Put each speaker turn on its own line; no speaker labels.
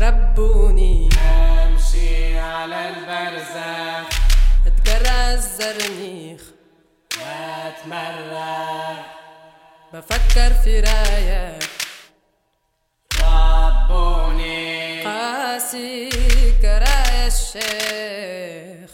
ربوني
امشي على البرزخ
اتجرى الزرنيخ
واتمرغ
بفكر في رايك
ربوني
قاسي كرايا الشيخ